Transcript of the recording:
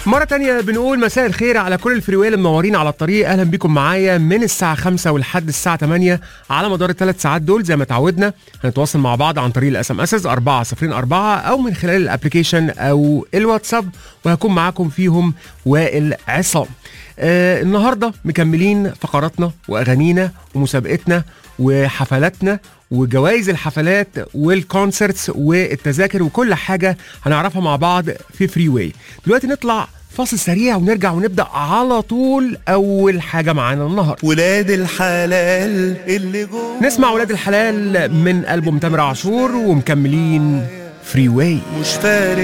مرة تانية بنقول مساء الخير على كل الفريوية اللي منورين على الطريق أهلا بيكم معايا من الساعة 5 ولحد الساعة 8 على مدار الثلاث ساعات دول زي ما تعودنا هنتواصل مع بعض عن طريق الاس ام اس 404 أو من خلال الابلكيشن أو الواتساب وهكون معاكم فيهم وائل عصام آه النهاردة مكملين فقراتنا وأغانينا ومسابقتنا وحفلاتنا وجوائز الحفلات والكونسرتس والتذاكر وكل حاجة هنعرفها مع بعض في فري واي دلوقتي نطلع فاصل سريع ونرجع ونبدأ على طول أول حاجة معانا النهاردة ولاد الحلال اللي جوه نسمع ولاد الحلال من ألبوم تامر عاشور ومكملين فري واي مش فارق